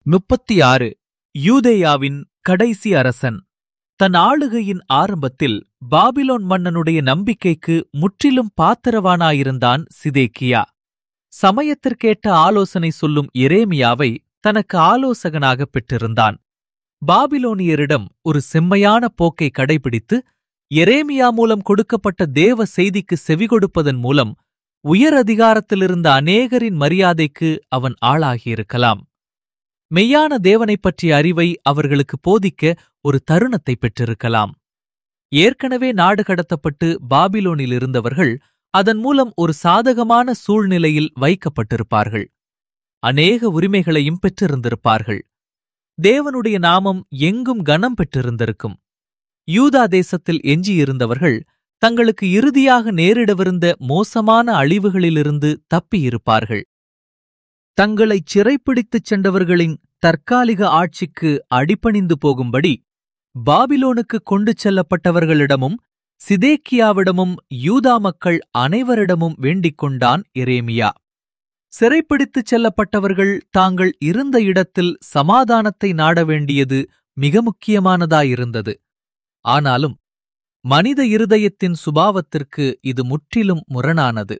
முப்பத்தி ஆறு யூதேயாவின் கடைசி அரசன் தன் ஆளுகையின் ஆரம்பத்தில் பாபிலோன் மன்னனுடைய நம்பிக்கைக்கு முற்றிலும் பாத்திரவானாயிருந்தான் சிதேக்கியா சமயத்திற்கேற்ற ஆலோசனை சொல்லும் எரேமியாவை தனக்கு ஆலோசகனாகப் பெற்றிருந்தான் பாபிலோனியரிடம் ஒரு செம்மையான போக்கை கடைபிடித்து எரேமியா மூலம் கொடுக்கப்பட்ட தேவ செய்திக்கு செவிகொடுப்பதன் மூலம் உயர் அதிகாரத்திலிருந்த அநேகரின் மரியாதைக்கு அவன் ஆளாகியிருக்கலாம் மெய்யான தேவனைப் பற்றிய அறிவை அவர்களுக்கு போதிக்க ஒரு தருணத்தை பெற்றிருக்கலாம் ஏற்கனவே நாடு கடத்தப்பட்டு பாபிலோனில் இருந்தவர்கள் அதன் மூலம் ஒரு சாதகமான சூழ்நிலையில் வைக்கப்பட்டிருப்பார்கள் அநேக உரிமைகளையும் பெற்றிருந்திருப்பார்கள் தேவனுடைய நாமம் எங்கும் கனம் பெற்றிருந்திருக்கும் யூதா தேசத்தில் எஞ்சியிருந்தவர்கள் தங்களுக்கு இறுதியாக நேரிடவிருந்த மோசமான அழிவுகளிலிருந்து தப்பியிருப்பார்கள் தங்களைச் சிறைப்பிடித்துச் சென்றவர்களின் தற்காலிக ஆட்சிக்கு அடிபணிந்து போகும்படி பாபிலோனுக்கு கொண்டு செல்லப்பட்டவர்களிடமும் சிதேக்கியாவிடமும் யூதா மக்கள் அனைவரிடமும் வேண்டிக் கொண்டான் எரேமியா சிறைப்பிடித்துச் செல்லப்பட்டவர்கள் தாங்கள் இருந்த இடத்தில் சமாதானத்தை நாட வேண்டியது மிக முக்கியமானதாயிருந்தது ஆனாலும் மனித இருதயத்தின் சுபாவத்திற்கு இது முற்றிலும் முரணானது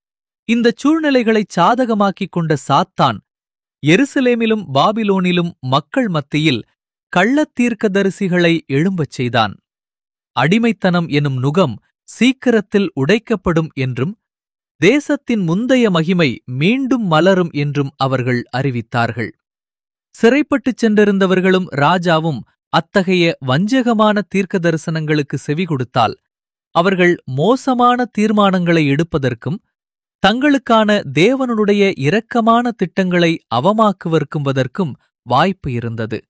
இந்தச் சூழ்நிலைகளைச் சாதகமாக்கிக் கொண்ட சாத்தான் எருசலேமிலும் பாபிலோனிலும் மக்கள் மத்தியில் கள்ளத்தீர்க்கதரிசிகளை எழும்பச் செய்தான் அடிமைத்தனம் எனும் நுகம் சீக்கிரத்தில் உடைக்கப்படும் என்றும் தேசத்தின் முந்தைய மகிமை மீண்டும் மலரும் என்றும் அவர்கள் அறிவித்தார்கள் சிறைப்பட்டுச் சென்றிருந்தவர்களும் ராஜாவும் அத்தகைய வஞ்சகமான தீர்க்க தரிசனங்களுக்கு செவி கொடுத்தால் அவர்கள் மோசமான தீர்மானங்களை எடுப்பதற்கும் தங்களுக்கான தேவனுடைய இரக்கமான திட்டங்களை அவமாக்குவர்க்கும்பதற்கும் வாய்ப்பு இருந்தது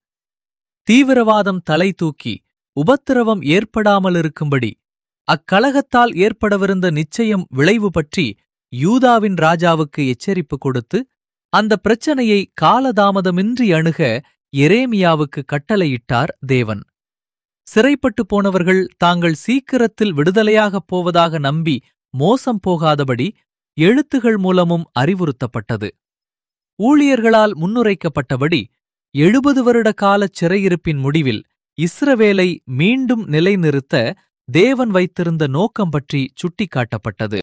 தீவிரவாதம் தலை தூக்கி உபத்திரவம் ஏற்படாமலிருக்கும்படி அக்கலகத்தால் ஏற்படவிருந்த நிச்சயம் விளைவு பற்றி யூதாவின் ராஜாவுக்கு எச்சரிப்பு கொடுத்து அந்த பிரச்சனையை காலதாமதமின்றி அணுக எரேமியாவுக்கு கட்டளையிட்டார் தேவன் சிறைப்பட்டு போனவர்கள் தாங்கள் சீக்கிரத்தில் விடுதலையாகப் போவதாக நம்பி மோசம் போகாதபடி எழுத்துகள் மூலமும் அறிவுறுத்தப்பட்டது ஊழியர்களால் முன்னுரைக்கப்பட்டபடி எழுபது வருட காலச் சிறையிருப்பின் முடிவில் இஸ்ரவேலை மீண்டும் நிலைநிறுத்த தேவன் வைத்திருந்த நோக்கம் பற்றி சுட்டிக்காட்டப்பட்டது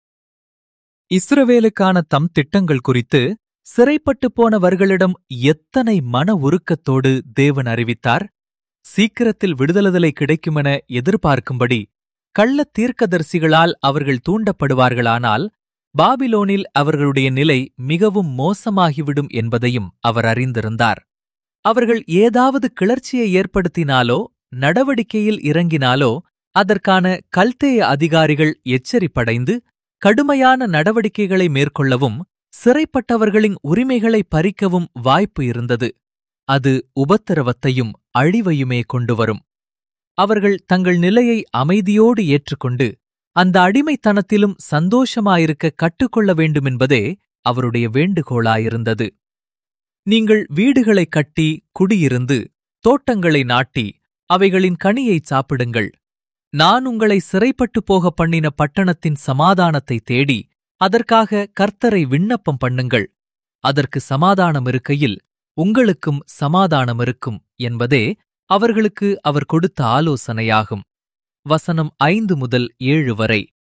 இஸ்ரவேலுக்கான தம் திட்டங்கள் குறித்து சிறைப்பட்டு போனவர்களிடம் எத்தனை மன உருக்கத்தோடு தேவன் அறிவித்தார் சீக்கிரத்தில் விடுதலை கிடைக்குமென எதிர்பார்க்கும்படி கள்ள தீர்க்கதரிசிகளால் அவர்கள் தூண்டப்படுவார்களானால் பாபிலோனில் அவர்களுடைய நிலை மிகவும் மோசமாகிவிடும் என்பதையும் அவர் அறிந்திருந்தார் அவர்கள் ஏதாவது கிளர்ச்சியை ஏற்படுத்தினாலோ நடவடிக்கையில் இறங்கினாலோ அதற்கான கல்தேய அதிகாரிகள் எச்சரிப்படைந்து கடுமையான நடவடிக்கைகளை மேற்கொள்ளவும் சிறைப்பட்டவர்களின் உரிமைகளை பறிக்கவும் வாய்ப்பு இருந்தது அது உபத்திரவத்தையும் அழிவையுமே கொண்டுவரும் அவர்கள் தங்கள் நிலையை அமைதியோடு ஏற்றுக்கொண்டு அந்த அடிமைத்தனத்திலும் சந்தோஷமாயிருக்க கற்றுக்கொள்ள வேண்டுமென்பதே அவருடைய வேண்டுகோளாயிருந்தது நீங்கள் வீடுகளைக் கட்டி குடியிருந்து தோட்டங்களை நாட்டி அவைகளின் கனியைச் சாப்பிடுங்கள் நான் உங்களை சிறைப்பட்டு போக பண்ணின பட்டணத்தின் சமாதானத்தை தேடி அதற்காக கர்த்தரை விண்ணப்பம் பண்ணுங்கள் அதற்கு சமாதானம் இருக்கையில் உங்களுக்கும் சமாதானம் இருக்கும் என்பதே அவர்களுக்கு அவர் கொடுத்த ஆலோசனையாகும் வசனம் ஐந்து முதல் ஏழு வரை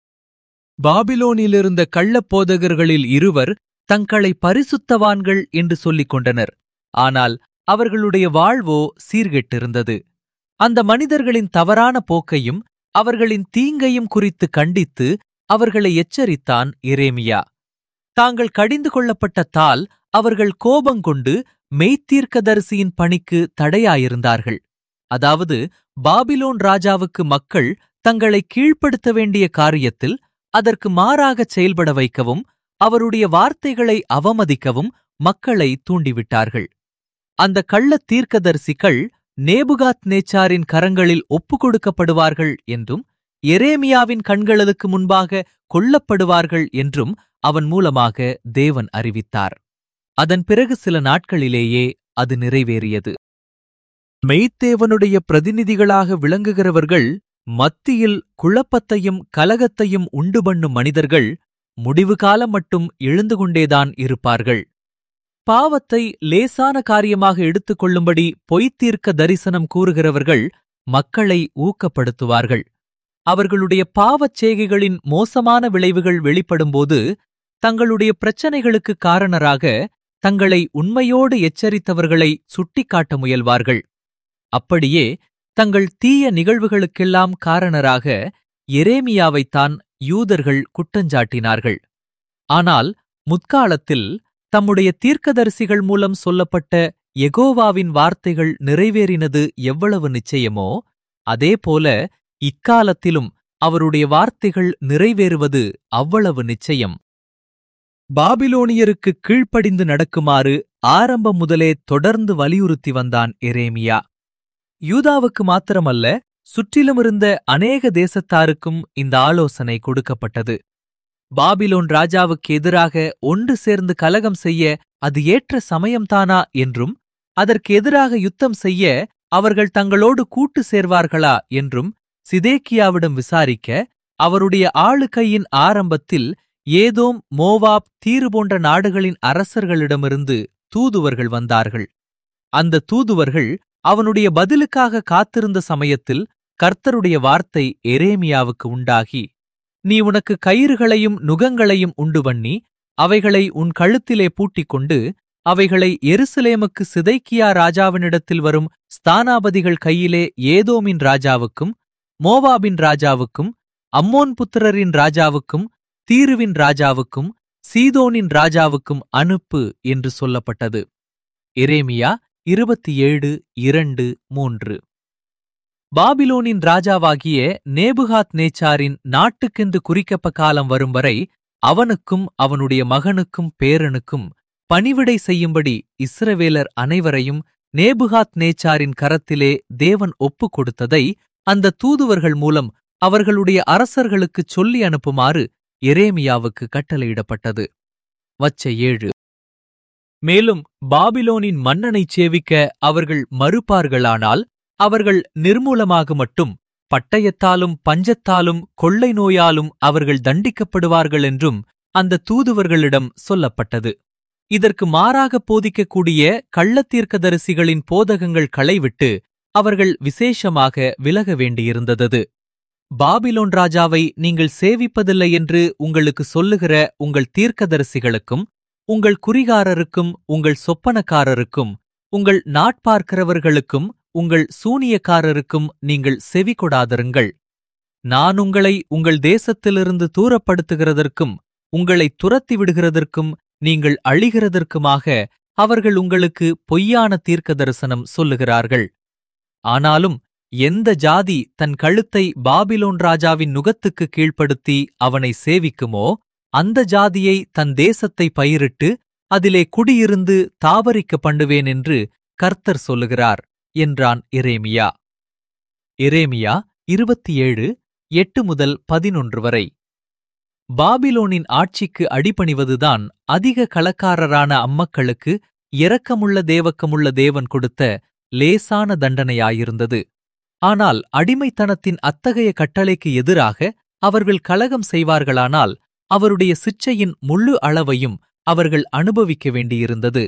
பாபிலோனிலிருந்த கள்ளப்போதகர்களில் இருவர் தங்களை பரிசுத்தவான்கள் என்று சொல்லிக் கொண்டனர் ஆனால் அவர்களுடைய வாழ்வோ சீர்கெட்டிருந்தது அந்த மனிதர்களின் தவறான போக்கையும் அவர்களின் தீங்கையும் குறித்து கண்டித்து அவர்களை எச்சரித்தான் எரேமியா தாங்கள் கடிந்து கொள்ளப்பட்ட தால் அவர்கள் கோபங்கொண்டு மெய்த்தீர்க்கதரிசியின் பணிக்கு தடையாயிருந்தார்கள் அதாவது பாபிலோன் ராஜாவுக்கு மக்கள் தங்களை கீழ்ப்படுத்த வேண்டிய காரியத்தில் அதற்கு மாறாகச் செயல்பட வைக்கவும் அவருடைய வார்த்தைகளை அவமதிக்கவும் மக்களை தூண்டிவிட்டார்கள் அந்த கள்ள தீர்க்கதரிசிகள் நேபுகாத் நேச்சாரின் கரங்களில் ஒப்புக் கொடுக்கப்படுவார்கள் என்றும் எரேமியாவின் கண்களுக்கு முன்பாக கொல்லப்படுவார்கள் என்றும் அவன் மூலமாக தேவன் அறிவித்தார் அதன் பிறகு சில நாட்களிலேயே அது நிறைவேறியது மெய்த்தேவனுடைய பிரதிநிதிகளாக விளங்குகிறவர்கள் மத்தியில் குழப்பத்தையும் கலகத்தையும் உண்டு பண்ணும் மனிதர்கள் முடிவு காலம் மட்டும் எழுந்து கொண்டேதான் இருப்பார்கள் பாவத்தை லேசான காரியமாக எடுத்துக்கொள்ளும்படி பொய்த்தீர்க்க தரிசனம் கூறுகிறவர்கள் மக்களை ஊக்கப்படுத்துவார்கள் அவர்களுடைய பாவச் செய்கைகளின் மோசமான விளைவுகள் வெளிப்படும்போது தங்களுடைய பிரச்சனைகளுக்கு காரணராக தங்களை உண்மையோடு எச்சரித்தவர்களை சுட்டிக்காட்ட முயல்வார்கள் அப்படியே தங்கள் தீய நிகழ்வுகளுக்கெல்லாம் காரணராக எரேமியாவைத்தான் யூதர்கள் குற்றஞ்சாட்டினார்கள் ஆனால் முற்காலத்தில் தம்முடைய தீர்க்கதரிசிகள் மூலம் சொல்லப்பட்ட எகோவாவின் வார்த்தைகள் நிறைவேறினது எவ்வளவு நிச்சயமோ அதேபோல இக்காலத்திலும் அவருடைய வார்த்தைகள் நிறைவேறுவது அவ்வளவு நிச்சயம் பாபிலோனியருக்கு கீழ்ப்படிந்து நடக்குமாறு ஆரம்பம் முதலே தொடர்ந்து வலியுறுத்தி வந்தான் எரேமியா யூதாவுக்கு மாத்திரமல்ல சுற்றிலுமிருந்த அநேக தேசத்தாருக்கும் இந்த ஆலோசனை கொடுக்கப்பட்டது பாபிலோன் ராஜாவுக்கு எதிராக ஒன்று சேர்ந்து கலகம் செய்ய அது ஏற்ற சமயம்தானா என்றும் அதற்கு எதிராக யுத்தம் செய்ய அவர்கள் தங்களோடு கூட்டு சேர்வார்களா என்றும் சிதேக்கியாவிடம் விசாரிக்க அவருடைய ஆளுகையின் ஆரம்பத்தில் ஏதோம் மோவாப் தீரு போன்ற நாடுகளின் அரசர்களிடமிருந்து தூதுவர்கள் வந்தார்கள் அந்த தூதுவர்கள் அவனுடைய பதிலுக்காக காத்திருந்த சமயத்தில் கர்த்தருடைய வார்த்தை எரேமியாவுக்கு உண்டாகி நீ உனக்கு கயிறுகளையும் நுகங்களையும் உண்டு பண்ணி அவைகளை உன் கழுத்திலே பூட்டிக்கொண்டு அவைகளை எருசலேமுக்கு சிதைக்கியா ராஜாவினிடத்தில் வரும் ஸ்தானாபதிகள் கையிலே ஏதோமின் ராஜாவுக்கும் மோவாபின் ராஜாவுக்கும் அம்மோன் புத்திரரின் ராஜாவுக்கும் தீருவின் ராஜாவுக்கும் சீதோனின் ராஜாவுக்கும் அனுப்பு என்று சொல்லப்பட்டது எரேமியா இருபத்தி ஏழு இரண்டு மூன்று பாபிலோனின் ராஜாவாகிய நேபுகாத் நேச்சாரின் நாட்டுக்கென்று குறிக்கப்ப காலம் வரும் வரை அவனுக்கும் அவனுடைய மகனுக்கும் பேரனுக்கும் பணிவிடை செய்யும்படி இஸ்ரவேலர் அனைவரையும் நேபுகாத் நேச்சாரின் கரத்திலே தேவன் ஒப்புக் கொடுத்ததை அந்த தூதுவர்கள் மூலம் அவர்களுடைய அரசர்களுக்குச் சொல்லி அனுப்புமாறு எரேமியாவுக்கு கட்டளையிடப்பட்டது வச்ச ஏழு மேலும் பாபிலோனின் மன்னனைச் சேவிக்க அவர்கள் மறுப்பார்களானால் அவர்கள் நிர்மூலமாக மட்டும் பட்டயத்தாலும் பஞ்சத்தாலும் கொள்ளை நோயாலும் அவர்கள் தண்டிக்கப்படுவார்கள் என்றும் அந்த தூதுவர்களிடம் சொல்லப்பட்டது இதற்கு மாறாக போதிக்கக்கூடிய கள்ளத்தீர்க்கதரிசிகளின் போதகங்கள் களைவிட்டு அவர்கள் விசேஷமாக விலக வேண்டியிருந்தது பாபிலோன் ராஜாவை நீங்கள் சேவிப்பதில்லை என்று உங்களுக்கு சொல்லுகிற உங்கள் தீர்க்கதரிசிகளுக்கும் உங்கள் குறிகாரருக்கும் உங்கள் சொப்பனக்காரருக்கும் உங்கள் நாட்பார்க்கிறவர்களுக்கும் உங்கள் சூனியக்காரருக்கும் நீங்கள் செவி கொடாதிருங்கள் நான் உங்களை உங்கள் தேசத்திலிருந்து தூரப்படுத்துகிறதற்கும் உங்களை துரத்தி விடுகிறதற்கும் நீங்கள் அழிகிறதற்குமாக அவர்கள் உங்களுக்கு பொய்யான தீர்க்க தரிசனம் சொல்லுகிறார்கள் ஆனாலும் எந்த ஜாதி தன் கழுத்தை பாபிலோன் ராஜாவின் நுகத்துக்கு கீழ்ப்படுத்தி அவனை சேவிக்குமோ அந்த ஜாதியை தன் தேசத்தை பயிரிட்டு அதிலே குடியிருந்து தாபரிக்க பண்ணுவேன் என்று கர்த்தர் சொல்லுகிறார் என்றான் எரேமியா எரேமியா இருபத்தி ஏழு எட்டு முதல் பதினொன்று வரை பாபிலோனின் ஆட்சிக்கு அடிபணிவதுதான் அதிக களக்காரரான அம்மக்களுக்கு இரக்கமுள்ள தேவக்கமுள்ள தேவன் கொடுத்த லேசான தண்டனையாயிருந்தது ஆனால் அடிமைத்தனத்தின் அத்தகைய கட்டளைக்கு எதிராக அவர்கள் கலகம் செய்வார்களானால் அவருடைய சிற்சையின் முழு அளவையும் அவர்கள் அனுபவிக்க வேண்டியிருந்தது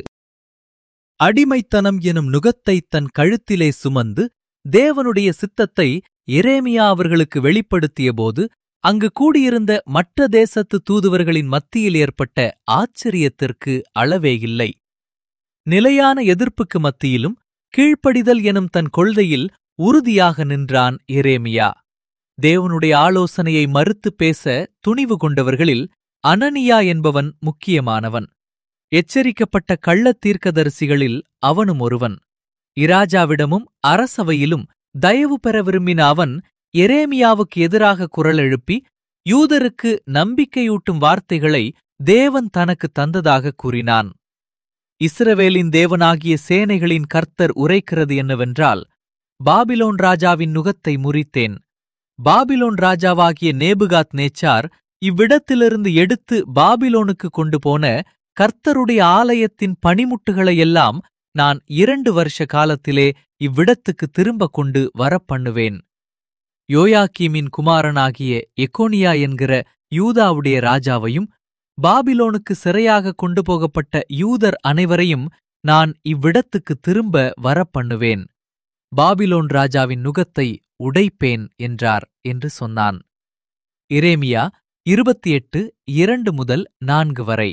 அடிமைத்தனம் எனும் நுகத்தை தன் கழுத்திலே சுமந்து தேவனுடைய சித்தத்தை எரேமியா அவர்களுக்கு வெளிப்படுத்தியபோது அங்கு கூடியிருந்த மற்ற தேசத்து தூதுவர்களின் மத்தியில் ஏற்பட்ட ஆச்சரியத்திற்கு அளவே இல்லை நிலையான எதிர்ப்புக்கு மத்தியிலும் கீழ்ப்படிதல் எனும் தன் கொள்கையில் உறுதியாக நின்றான் எரேமியா தேவனுடைய ஆலோசனையை மறுத்து பேச துணிவு கொண்டவர்களில் அனனியா என்பவன் முக்கியமானவன் எச்சரிக்கப்பட்ட கள்ளத் தீர்க்கதரிசிகளில் அவனும் ஒருவன் இராஜாவிடமும் அரசவையிலும் தயவு பெற விரும்பின அவன் எரேமியாவுக்கு எதிராக குரல் எழுப்பி யூதருக்கு நம்பிக்கையூட்டும் வார்த்தைகளை தேவன் தனக்கு தந்ததாக கூறினான் இஸ்ரவேலின் தேவனாகிய சேனைகளின் கர்த்தர் உரைக்கிறது என்னவென்றால் பாபிலோன் ராஜாவின் நுகத்தை முறித்தேன் பாபிலோன் ராஜாவாகிய நேபுகாத் நேச்சார் இவ்விடத்திலிருந்து எடுத்து பாபிலோனுக்கு கொண்டு போன கர்த்தருடைய ஆலயத்தின் பணிமுட்டுகளையெல்லாம் நான் இரண்டு வருஷ காலத்திலே இவ்விடத்துக்கு திரும்ப கொண்டு வரப்பண்ணுவேன் யோயாக்கீமின் குமாரனாகிய எக்கோனியா என்கிற யூதாவுடைய ராஜாவையும் பாபிலோனுக்கு சிறையாக கொண்டு போகப்பட்ட யூதர் அனைவரையும் நான் இவ்விடத்துக்கு திரும்ப வரப்பண்ணுவேன் பாபிலோன் ராஜாவின் நுகத்தை உடைப்பேன் என்றார் என்று சொன்னான் இரேமியா இருபத்தி எட்டு இரண்டு முதல் நான்கு வரை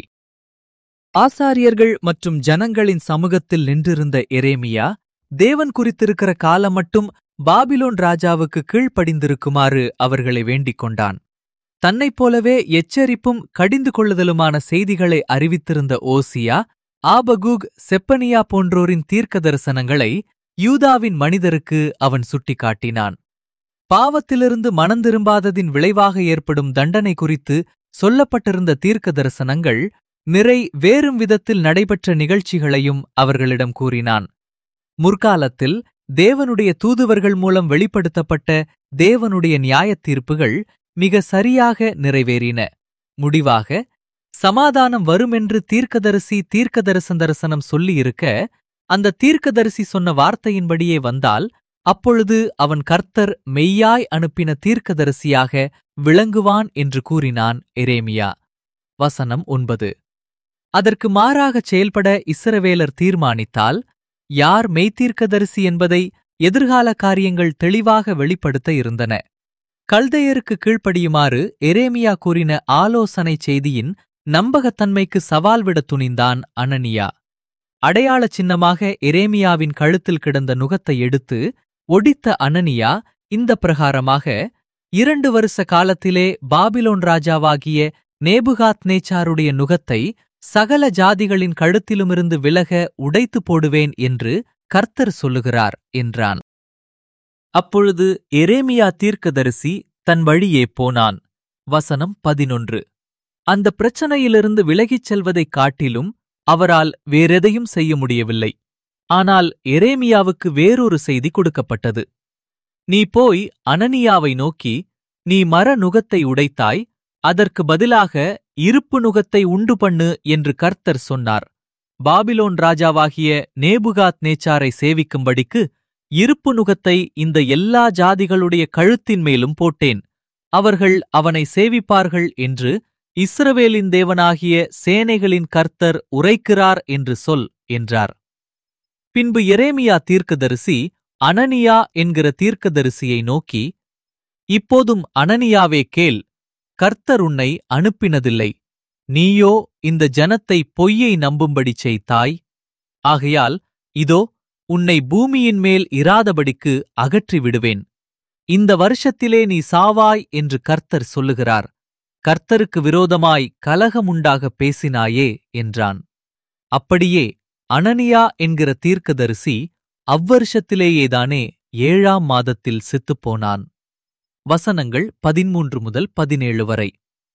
ஆசாரியர்கள் மற்றும் ஜனங்களின் சமூகத்தில் நின்றிருந்த எரேமியா தேவன் குறித்திருக்கிற காலம் மட்டும் பாபிலோன் ராஜாவுக்கு கீழ்ப்படிந்திருக்குமாறு அவர்களை வேண்டிக் கொண்டான் தன்னைப் போலவே எச்சரிப்பும் கடிந்து கொள்ளுதலுமான செய்திகளை அறிவித்திருந்த ஓசியா ஆபகூக் செப்பனியா போன்றோரின் தீர்க்க தரிசனங்களை யூதாவின் மனிதருக்கு அவன் சுட்டிக்காட்டினான் பாவத்திலிருந்து மனந்திரும்பாததின் விளைவாக ஏற்படும் தண்டனை குறித்து சொல்லப்பட்டிருந்த தீர்க்க தரிசனங்கள் நிறை வேறும் விதத்தில் நடைபெற்ற நிகழ்ச்சிகளையும் அவர்களிடம் கூறினான் முற்காலத்தில் தேவனுடைய தூதுவர்கள் மூலம் வெளிப்படுத்தப்பட்ட தேவனுடைய நியாயத் தீர்ப்புகள் மிக சரியாக நிறைவேறின முடிவாக சமாதானம் வருமென்று தீர்க்கதரிசி தீர்க்கதரிசன தரிசனம் சொல்லியிருக்க அந்த தீர்க்கதரிசி சொன்ன வார்த்தையின்படியே வந்தால் அப்பொழுது அவன் கர்த்தர் மெய்யாய் அனுப்பின தீர்க்கதரிசியாக விளங்குவான் என்று கூறினான் எரேமியா வசனம் ஒன்பது அதற்கு மாறாகச் செயல்பட இஸ்ரவேலர் தீர்மானித்தால் யார் மெய்த்தீர்க்கதரிசி என்பதை எதிர்கால காரியங்கள் தெளிவாக வெளிப்படுத்த இருந்தன கல்தையருக்கு கீழ்ப்படியுமாறு எரேமியா கூறின ஆலோசனை செய்தியின் நம்பகத்தன்மைக்கு சவால் விட துணிந்தான் அனனியா அடையாள சின்னமாக எரேமியாவின் கழுத்தில் கிடந்த நுகத்தை எடுத்து ஒடித்த அனனியா இந்த பிரகாரமாக இரண்டு வருஷ காலத்திலே பாபிலோன் ராஜாவாகிய நேபுகாத் நேச்சாருடைய நுகத்தை சகல ஜாதிகளின் கழுத்திலுமிருந்து விலக உடைத்து போடுவேன் என்று கர்த்தர் சொல்லுகிறார் என்றான் அப்பொழுது எரேமியா தீர்க்கதரிசி தன் வழியே போனான் வசனம் பதினொன்று அந்த பிரச்சனையிலிருந்து விலகிச் செல்வதைக் காட்டிலும் அவரால் வேறெதையும் செய்ய முடியவில்லை ஆனால் எரேமியாவுக்கு வேறொரு செய்தி கொடுக்கப்பட்டது நீ போய் அனனியாவை நோக்கி நீ மர நுகத்தை உடைத்தாய் அதற்கு பதிலாக இருப்பு நுகத்தை உண்டு பண்ணு என்று கர்த்தர் சொன்னார் பாபிலோன் ராஜாவாகிய நேபுகாத் நேச்சாரை சேவிக்கும்படிக்கு இருப்பு நுகத்தை இந்த எல்லா ஜாதிகளுடைய கழுத்தின் மேலும் போட்டேன் அவர்கள் அவனை சேவிப்பார்கள் என்று இஸ்ரவேலின் தேவனாகிய சேனைகளின் கர்த்தர் உரைக்கிறார் என்று சொல் என்றார் பின்பு எரேமியா தீர்க்கதரிசி அனனியா என்கிற தீர்க்கதரிசியை நோக்கி இப்போதும் அனனியாவே கேள் கர்த்தர் உன்னை அனுப்பினதில்லை நீயோ இந்த ஜனத்தை பொய்யை நம்பும்படி செய்தாய் ஆகையால் இதோ உன்னை பூமியின் மேல் இராதபடிக்கு அகற்றி விடுவேன் இந்த வருஷத்திலே நீ சாவாய் என்று கர்த்தர் சொல்லுகிறார் கர்த்தருக்கு விரோதமாய் கலகமுண்டாகப் பேசினாயே என்றான் அப்படியே அனனியா என்கிற தீர்க்கதரிசி அவ்வருஷத்திலேயேதானே ஏழாம் மாதத்தில் செத்துப்போனான் வசனங்கள் பதிமூன்று முதல் பதினேழு வரை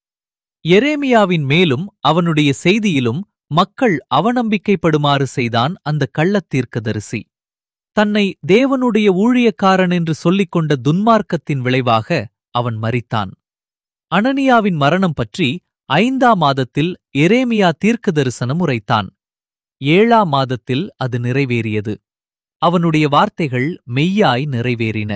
எரேமியாவின் மேலும் அவனுடைய செய்தியிலும் மக்கள் அவநம்பிக்கைப்படுமாறு செய்தான் அந்த கள்ளத் தீர்க்கதரிசி தன்னை தேவனுடைய ஊழியக்காரன் என்று சொல்லிக் கொண்ட துன்மார்க்கத்தின் விளைவாக அவன் மரித்தான் அனனியாவின் மரணம் பற்றி ஐந்தாம் மாதத்தில் எரேமியா தீர்க்க தரிசனம் உரைத்தான் ஏழாம் மாதத்தில் அது நிறைவேறியது அவனுடைய வார்த்தைகள் மெய்யாய் நிறைவேறின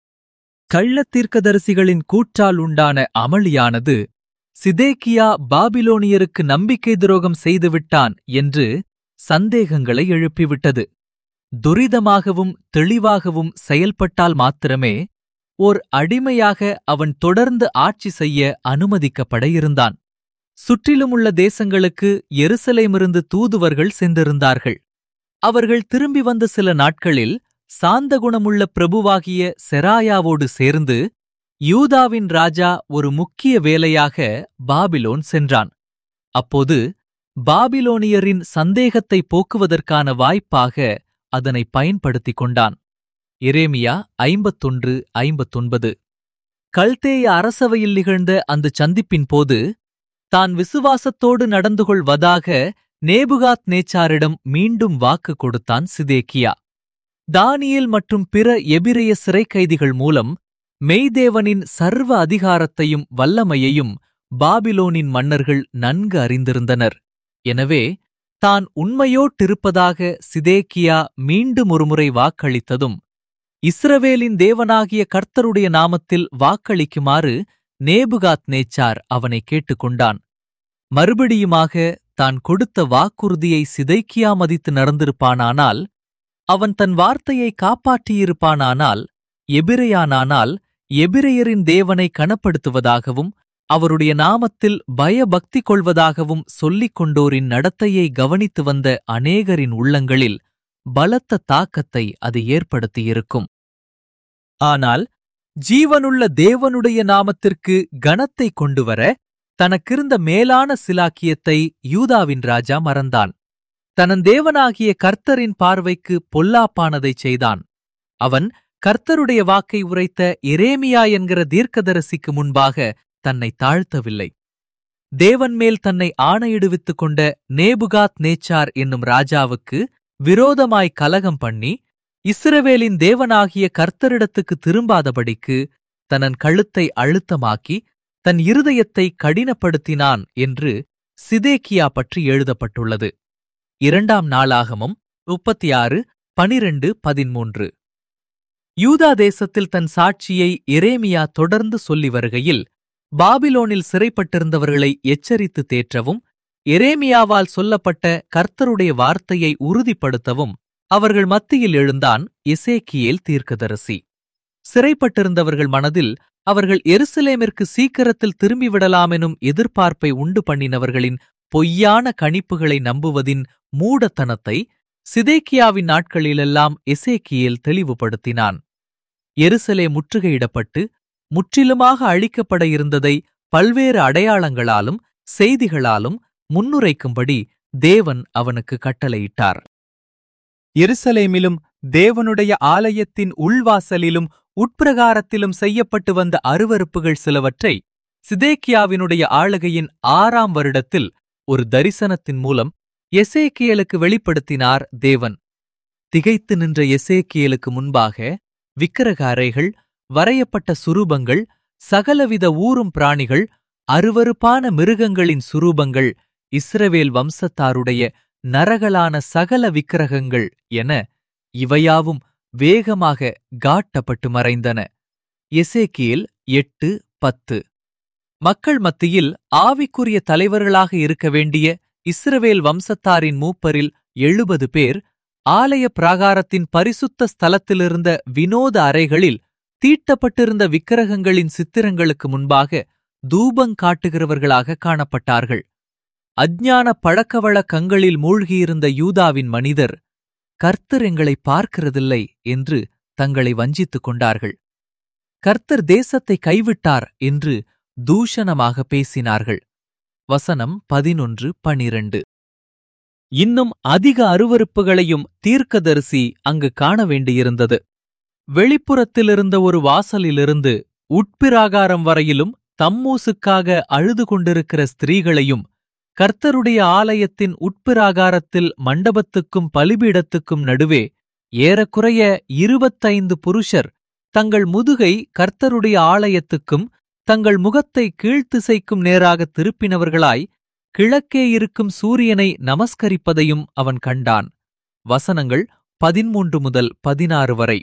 கள்ளத் தீர்க்கதரிசிகளின் கூற்றால் உண்டான அமளியானது சிதேக்கியா பாபிலோனியருக்கு நம்பிக்கை துரோகம் செய்துவிட்டான் என்று சந்தேகங்களை எழுப்பிவிட்டது துரிதமாகவும் தெளிவாகவும் செயல்பட்டால் மாத்திரமே ஓர் அடிமையாக அவன் தொடர்ந்து ஆட்சி செய்ய அனுமதிக்கப்பட இருந்தான் சுற்றிலுமுள்ள தேசங்களுக்கு எருசலேமிருந்து தூதுவர்கள் சென்றிருந்தார்கள் அவர்கள் திரும்பி வந்த சில நாட்களில் சாந்த குணமுள்ள பிரபுவாகிய செராயாவோடு சேர்ந்து யூதாவின் ராஜா ஒரு முக்கிய வேலையாக பாபிலோன் சென்றான் அப்போது பாபிலோனியரின் சந்தேகத்தை போக்குவதற்கான வாய்ப்பாக அதனை பயன்படுத்திக் கொண்டான் எரேமியா ஐம்பத்தொன்று ஐம்பத்தொன்பது கல்தேய அரசவையில் நிகழ்ந்த அந்த சந்திப்பின் போது தான் விசுவாசத்தோடு நடந்து கொள்வதாக நேபுகாத் நேச்சாரிடம் மீண்டும் வாக்கு கொடுத்தான் சிதேக்கியா தானியேல் மற்றும் பிற எபிரேய சிறை கைதிகள் மூலம் மெய்தேவனின் சர்வ அதிகாரத்தையும் வல்லமையையும் பாபிலோனின் மன்னர்கள் நன்கு அறிந்திருந்தனர் எனவே தான் உண்மையோட்டிருப்பதாக சிதேக்கியா மீண்டும் ஒருமுறை வாக்களித்ததும் இஸ்ரவேலின் தேவனாகிய கர்த்தருடைய நாமத்தில் வாக்களிக்குமாறு நேபுகாத் நேச்சார் அவனை கேட்டுக்கொண்டான் மறுபடியுமாக தான் கொடுத்த வாக்குறுதியை சிதைக்கியா மதித்து நடந்திருப்பானானால் அவன் தன் வார்த்தையை காப்பாற்றியிருப்பானானால் எபிரையானானால் எபிரையரின் தேவனை கனப்படுத்துவதாகவும் அவருடைய நாமத்தில் பயபக்தி கொள்வதாகவும் சொல்லிக் கொண்டோரின் நடத்தையை கவனித்து வந்த அநேகரின் உள்ளங்களில் பலத்த தாக்கத்தை அது ஏற்படுத்தியிருக்கும் ஆனால் ஜீவனுள்ள தேவனுடைய நாமத்திற்கு கனத்தை கொண்டுவர தனக்கிருந்த மேலான சிலாக்கியத்தை யூதாவின் ராஜா மறந்தான் தனன் தேவனாகிய கர்த்தரின் பார்வைக்கு பொல்லாப்பானதைச் செய்தான் அவன் கர்த்தருடைய வாக்கை உரைத்த எரேமியா என்கிற தீர்க்கதரிசிக்கு முன்பாக தன்னை தாழ்த்தவில்லை தேவன் மேல் தன்னை ஆணையிடுவித்துக் கொண்ட நேபுகாத் நேச்சார் என்னும் ராஜாவுக்கு விரோதமாய் கலகம் பண்ணி இஸ்ரவேலின் தேவனாகிய கர்த்தரிடத்துக்கு திரும்பாதபடிக்கு தனன் கழுத்தை அழுத்தமாக்கி தன் இருதயத்தை கடினப்படுத்தினான் என்று சிதேக்கியா பற்றி எழுதப்பட்டுள்ளது இரண்டாம் நாளாகமும் முப்பத்தி ஆறு பனிரெண்டு பதிமூன்று யூதா தேசத்தில் தன் சாட்சியை எரேமியா தொடர்ந்து சொல்லி வருகையில் பாபிலோனில் சிறைப்பட்டிருந்தவர்களை எச்சரித்து தேற்றவும் எரேமியாவால் சொல்லப்பட்ட கர்த்தருடைய வார்த்தையை உறுதிப்படுத்தவும் அவர்கள் மத்தியில் எழுந்தான் எசேக்கியேல் தீர்க்கதரிசி சிறைப்பட்டிருந்தவர்கள் மனதில் அவர்கள் எருசலேமிற்கு சீக்கிரத்தில் திரும்பிவிடலாமெனும் எதிர்பார்ப்பை உண்டு பண்ணினவர்களின் பொய்யான கணிப்புகளை நம்புவதின் மூடத்தனத்தை சிதேக்கியாவின் நாட்களிலெல்லாம் எசேக்கியேல் தெளிவுபடுத்தினான் எருசலே முற்றுகையிடப்பட்டு முற்றிலுமாக அழிக்கப்பட இருந்ததை பல்வேறு அடையாளங்களாலும் செய்திகளாலும் முன்னுரைக்கும்படி தேவன் அவனுக்கு கட்டளையிட்டார் எருசலேமிலும் தேவனுடைய ஆலயத்தின் உள்வாசலிலும் உட்பிரகாரத்திலும் செய்யப்பட்டு வந்த அருவருப்புகள் சிலவற்றை சிதேக்கியாவினுடைய ஆளுகையின் ஆறாம் வருடத்தில் ஒரு தரிசனத்தின் மூலம் எசேக்கியலுக்கு வெளிப்படுத்தினார் தேவன் திகைத்து நின்ற எசேக்கியலுக்கு முன்பாக விக்கிரக அறைகள் வரையப்பட்ட சுரூபங்கள் சகலவித ஊரும் பிராணிகள் அருவருப்பான மிருகங்களின் சுரூபங்கள் இஸ்ரவேல் வம்சத்தாருடைய நரகலான சகல விக்கிரகங்கள் என இவையாவும் வேகமாக காட்டப்பட்டு மறைந்தன எசேக்கியேல் எட்டு பத்து மக்கள் மத்தியில் ஆவிக்குரிய தலைவர்களாக இருக்க வேண்டிய இஸ்ரவேல் வம்சத்தாரின் மூப்பரில் எழுபது பேர் ஆலய பிராகாரத்தின் பரிசுத்த ஸ்தலத்திலிருந்த வினோத அறைகளில் தீட்டப்பட்டிருந்த விக்கிரகங்களின் சித்திரங்களுக்கு முன்பாக தூபங்காட்டுகிறவர்களாக காணப்பட்டார்கள் அஞ்ஞான பழக்கவழக்கங்களில் மூழ்கியிருந்த யூதாவின் மனிதர் கர்த்தர் எங்களை பார்க்கிறதில்லை என்று தங்களை வஞ்சித்துக் கொண்டார்கள் கர்த்தர் தேசத்தை கைவிட்டார் என்று தூஷணமாக பேசினார்கள் வசனம் பதினொன்று பனிரண்டு இன்னும் அதிக அருவருப்புகளையும் தீர்க்கதரிசி அங்கு காண வேண்டியிருந்தது வெளிப்புறத்திலிருந்த ஒரு வாசலிலிருந்து உட்பிராகாரம் வரையிலும் தம்மூசுக்காக அழுது கொண்டிருக்கிற ஸ்திரீகளையும் கர்த்தருடைய ஆலயத்தின் உட்பிராகாரத்தில் மண்டபத்துக்கும் பலிபீடத்துக்கும் நடுவே ஏறக்குறைய இருபத்தைந்து புருஷர் தங்கள் முதுகை கர்த்தருடைய ஆலயத்துக்கும் தங்கள் முகத்தை கீழ்த்திசைக்கும் நேராக திருப்பினவர்களாய் கிழக்கே இருக்கும் சூரியனை நமஸ்கரிப்பதையும் அவன் கண்டான் வசனங்கள் பதிமூன்று முதல் பதினாறு வரை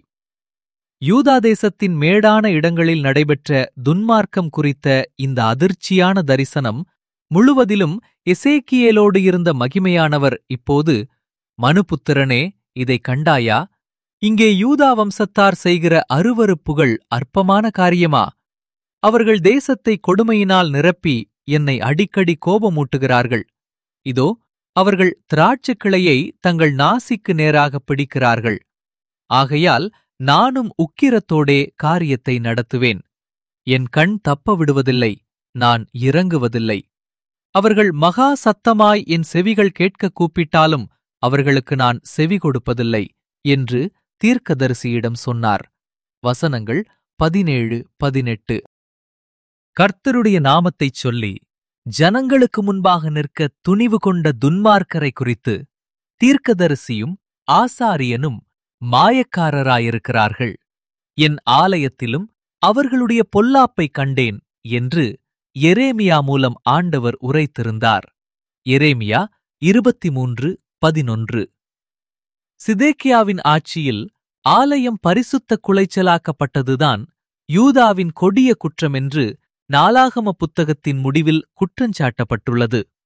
யூதா தேசத்தின் மேடான இடங்களில் நடைபெற்ற துன்மார்க்கம் குறித்த இந்த அதிர்ச்சியான தரிசனம் முழுவதிலும் எசேக்கியேலோடு இருந்த மகிமையானவர் இப்போது மனுபுத்திரனே இதை கண்டாயா இங்கே யூதா வம்சத்தார் செய்கிற அருவருப்புகள் அற்பமான காரியமா அவர்கள் தேசத்தை கொடுமையினால் நிரப்பி என்னை அடிக்கடி கோபமூட்டுகிறார்கள் இதோ அவர்கள் திராட்சைக் கிளையை தங்கள் நாசிக்கு நேராக பிடிக்கிறார்கள் ஆகையால் நானும் உக்கிரத்தோடே காரியத்தை நடத்துவேன் என் கண் தப்ப விடுவதில்லை நான் இறங்குவதில்லை அவர்கள் மகா சத்தமாய் என் செவிகள் கேட்க கூப்பிட்டாலும் அவர்களுக்கு நான் செவி கொடுப்பதில்லை என்று தீர்க்கதரிசியிடம் சொன்னார் வசனங்கள் பதினேழு பதினெட்டு கர்த்தருடைய நாமத்தைச் சொல்லி ஜனங்களுக்கு முன்பாக நிற்க துணிவு கொண்ட துன்மார்க்கரை குறித்து தீர்க்கதரிசியும் ஆசாரியனும் மாயக்காரராயிருக்கிறார்கள் என் ஆலயத்திலும் அவர்களுடைய பொல்லாப்பைக் கண்டேன் என்று எரேமியா மூலம் ஆண்டவர் உரைத்திருந்தார் எரேமியா இருபத்தி மூன்று பதினொன்று சிதேக்கியாவின் ஆட்சியில் ஆலயம் பரிசுத்த குலைச்சலாக்கப்பட்டதுதான் யூதாவின் கொடிய குற்றமென்று நாளாகம புத்தகத்தின் முடிவில் குற்றஞ்சாட்டப்பட்டுள்ளது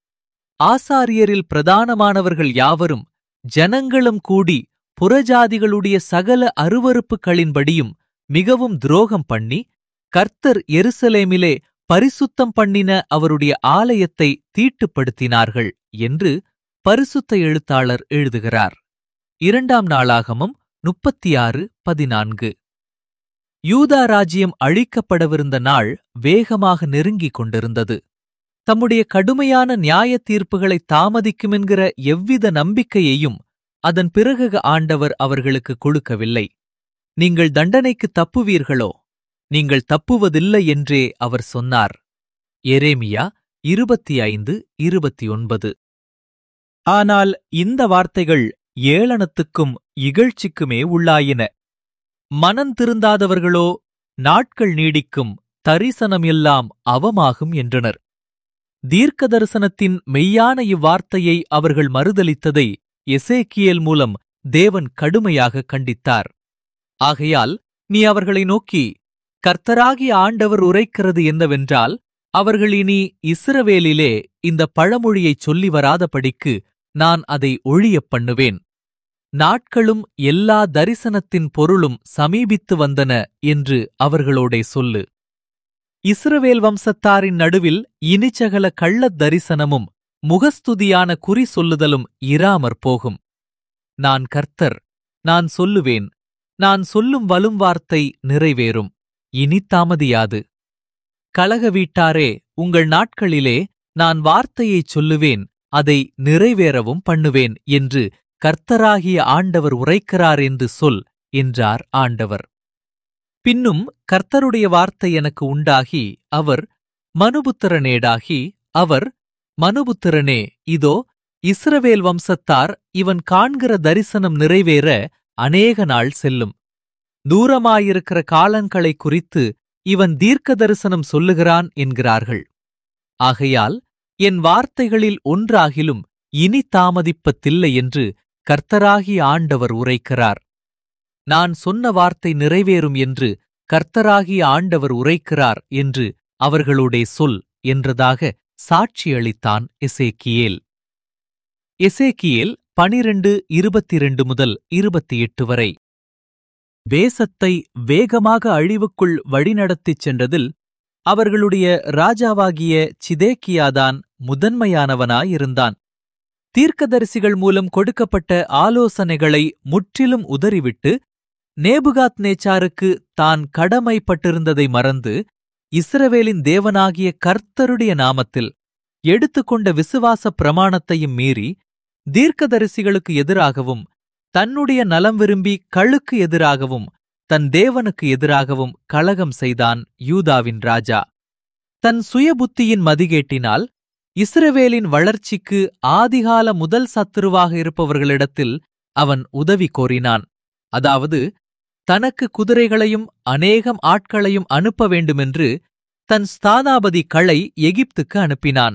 ஆசாரியரில் பிரதானமானவர்கள் யாவரும் ஜனங்களும் கூடி புறஜாதிகளுடைய சகல அருவருப்புகளின்படியும் மிகவும் துரோகம் பண்ணி கர்த்தர் எருசலேமிலே பரிசுத்தம் பண்ணின அவருடைய ஆலயத்தை தீட்டுப்படுத்தினார்கள் என்று பரிசுத்த எழுத்தாளர் எழுதுகிறார் இரண்டாம் நாளாகமம் முப்பத்தி ஆறு பதினான்கு யூதா ராஜ்யம் அழிக்கப்படவிருந்த நாள் வேகமாக நெருங்கிக் கொண்டிருந்தது தம்முடைய கடுமையான நியாய தீர்ப்புகளை தாமதிக்குமென்கிற எவ்வித நம்பிக்கையையும் அதன் பிறகு ஆண்டவர் அவர்களுக்கு கொடுக்கவில்லை நீங்கள் தண்டனைக்கு தப்புவீர்களோ நீங்கள் தப்புவதில்லை என்றே அவர் சொன்னார் எரேமியா இருபத்தி ஐந்து இருபத்தி ஒன்பது ஆனால் இந்த வார்த்தைகள் ஏளனத்துக்கும் இகழ்ச்சிக்குமே உள்ளாயின மனம் திருந்தாதவர்களோ நாட்கள் நீடிக்கும் தரிசனம் எல்லாம் அவமாகும் என்றனர் தீர்க்க தரிசனத்தின் மெய்யான இவ்வார்த்தையை அவர்கள் மறுதலித்ததை எசேக்கியேல் மூலம் தேவன் கடுமையாக கண்டித்தார் ஆகையால் நீ அவர்களை நோக்கி கர்த்தராகிய ஆண்டவர் உரைக்கிறது என்னவென்றால் அவர்கள் இனி இஸ்ரவேலிலே இந்த பழமொழியைச் சொல்லி வராதபடிக்கு நான் அதை ஒழியப் பண்ணுவேன் நாட்களும் எல்லா தரிசனத்தின் பொருளும் சமீபித்து வந்தன என்று அவர்களோடே சொல்லு இஸ்ரவேல் வம்சத்தாரின் நடுவில் இனிச்சகல கள்ளத் தரிசனமும் முகஸ்துதியான குறி சொல்லுதலும் இராமற் போகும் நான் கர்த்தர் நான் சொல்லுவேன் நான் சொல்லும் வலும் வார்த்தை நிறைவேறும் இனி தாமதியாது கலக வீட்டாரே உங்கள் நாட்களிலே நான் வார்த்தையைச் சொல்லுவேன் அதை நிறைவேறவும் பண்ணுவேன் என்று கர்த்தராகிய ஆண்டவர் உரைக்கிறார் என்று சொல் என்றார் ஆண்டவர் பின்னும் கர்த்தருடைய வார்த்தை எனக்கு உண்டாகி அவர் மனுபுத்திரனேடாகி அவர் மனுபுத்திரனே இதோ இஸ்ரவேல் வம்சத்தார் இவன் காண்கிற தரிசனம் நிறைவேற அநேக நாள் செல்லும் தூரமாயிருக்கிற காலங்களை குறித்து இவன் தீர்க்க தரிசனம் சொல்லுகிறான் என்கிறார்கள் ஆகையால் என் வார்த்தைகளில் ஒன்றாகிலும் இனி தாமதிப்பதில்லை என்று கர்த்தராகிய ஆண்டவர் உரைக்கிறார் நான் சொன்ன வார்த்தை நிறைவேறும் என்று கர்த்தராகிய ஆண்டவர் உரைக்கிறார் என்று அவர்களோடே சொல் என்றதாக சாட்சியளித்தான் எசேக்கியேல் எசேக்கியேல் பனிரெண்டு இருபத்திரண்டு முதல் இருபத்தி எட்டு வரை தேசத்தை வேகமாக அழிவுக்குள் வழிநடத்திச் சென்றதில் அவர்களுடைய ராஜாவாகிய சிதேக்கியாதான் முதன்மையானவனாயிருந்தான் தீர்க்கதரிசிகள் மூலம் கொடுக்கப்பட்ட ஆலோசனைகளை முற்றிலும் உதறிவிட்டு நேபுகாத் நேச்சாருக்கு தான் கடமைப்பட்டிருந்ததை மறந்து இஸ்ரவேலின் தேவனாகிய கர்த்தருடைய நாமத்தில் எடுத்துக்கொண்ட விசுவாச பிரமாணத்தையும் மீறி தீர்க்கதரிசிகளுக்கு எதிராகவும் தன்னுடைய நலம் விரும்பி கழுக்கு எதிராகவும் தன் தேவனுக்கு எதிராகவும் கலகம் செய்தான் யூதாவின் ராஜா தன் சுயபுத்தியின் மதிகேட்டினால் இஸ்ரவேலின் வளர்ச்சிக்கு ஆதிகால முதல் சத்துருவாக இருப்பவர்களிடத்தில் அவன் உதவி கோரினான் அதாவது தனக்கு குதிரைகளையும் அநேகம் ஆட்களையும் அனுப்ப வேண்டுமென்று தன் ஸ்தானாபதி களை எகிப்துக்கு அனுப்பினான்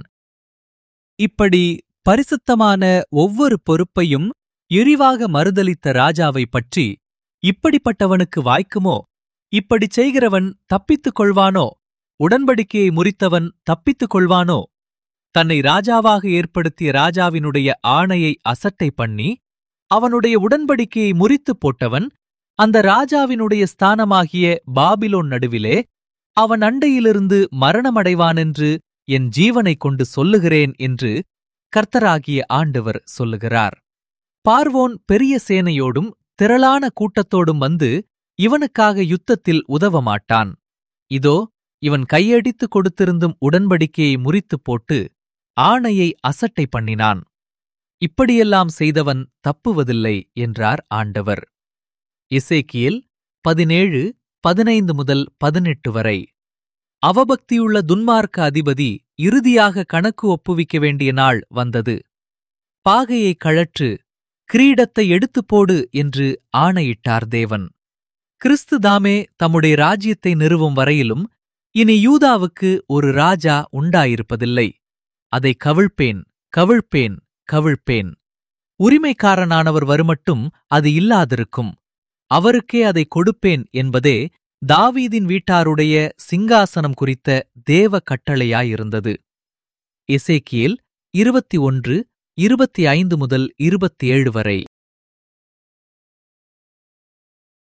இப்படி பரிசுத்தமான ஒவ்வொரு பொறுப்பையும் எரிவாக மறுதலித்த ராஜாவைப் பற்றி இப்படிப்பட்டவனுக்கு வாய்க்குமோ இப்படிச் செய்கிறவன் தப்பித்துக் கொள்வானோ உடன்படிக்கையை முறித்தவன் தப்பித்துக் கொள்வானோ தன்னை ராஜாவாக ஏற்படுத்திய ராஜாவினுடைய ஆணையை அசட்டை பண்ணி அவனுடைய உடன்படிக்கையை முறித்துப் போட்டவன் அந்த ராஜாவினுடைய ஸ்தானமாகிய பாபிலோன் நடுவிலே அவன் அண்டையிலிருந்து மரணமடைவானென்று என் ஜீவனைக் கொண்டு சொல்லுகிறேன் என்று கர்த்தராகிய ஆண்டவர் சொல்லுகிறார் பார்வோன் பெரிய சேனையோடும் திரளான கூட்டத்தோடும் வந்து இவனுக்காக யுத்தத்தில் உதவ மாட்டான் இதோ இவன் கையடித்துக் கொடுத்திருந்தும் உடன்படிக்கையை முறித்துப் போட்டு ஆணையை அசட்டை பண்ணினான் இப்படியெல்லாம் செய்தவன் தப்புவதில்லை என்றார் ஆண்டவர் இசேக்கியேல் பதினேழு பதினைந்து முதல் பதினெட்டு வரை அவபக்தியுள்ள துன்மார்க்க அதிபதி இறுதியாக கணக்கு ஒப்புவிக்க வேண்டிய நாள் வந்தது பாகையை கழற்று கிரீடத்தை எடுத்துப் போடு என்று ஆணையிட்டார் தேவன் கிறிஸ்து தாமே தம்முடைய ராஜ்யத்தை நிறுவும் வரையிலும் இனி யூதாவுக்கு ஒரு ராஜா உண்டாயிருப்பதில்லை அதை கவிழ்ப்பேன் கவிழ்ப்பேன் கவிழ்ப்பேன் உரிமைக்காரனானவர் வருமட்டும் அது இல்லாதிருக்கும் அவருக்கே அதை கொடுப்பேன் என்பதே தாவீதின் வீட்டாருடைய சிங்காசனம் குறித்த தேவ கட்டளையாயிருந்தது எசேக்கியேல் இருபத்தி ஒன்று இருபத்தி ஐந்து முதல் இருபத்தி ஏழு வரை